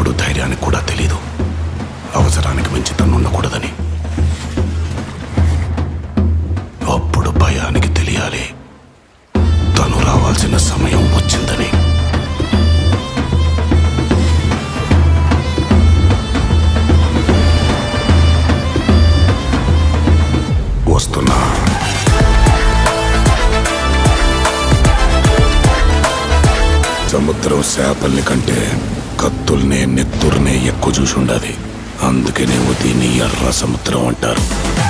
వాడు ధైర్యానికి కూడా తెలీదు అవసరానికి మించి తను ఉండకూడదని అప్పుడు భయానికి తెలియాలి తను రావాల్సిన సమయం వచ్చిందని వస్తున్నా సముద్రం చేపల్ని కంటే కత్తుల్నే నెత్తుర్నే ఎక్కువ చూసి ఉండాలి అందుకనేమో దీన్ని ఎర్ర సముద్రం అంటారు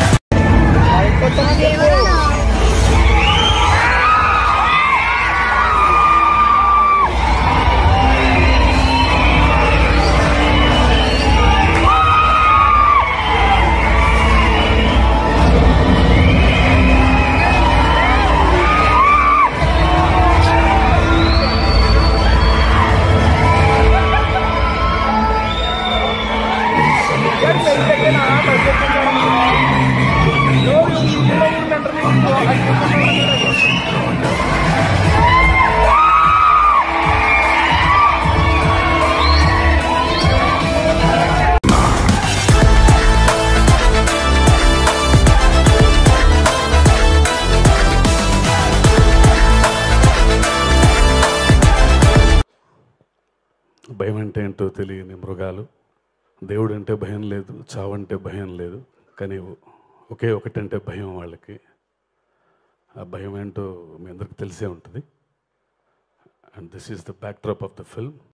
భయం అంటే ఏంటో తెలియని మృగాలు దేవుడు అంటే భయం లేదు చావంటే భయం లేదు కానీ ఒకే ఒకటంటే భయం వాళ్ళకి ఆ భయం ఏంటో మీ అందరికి తెలిసే ఉంటుంది and this is the backdrop of the film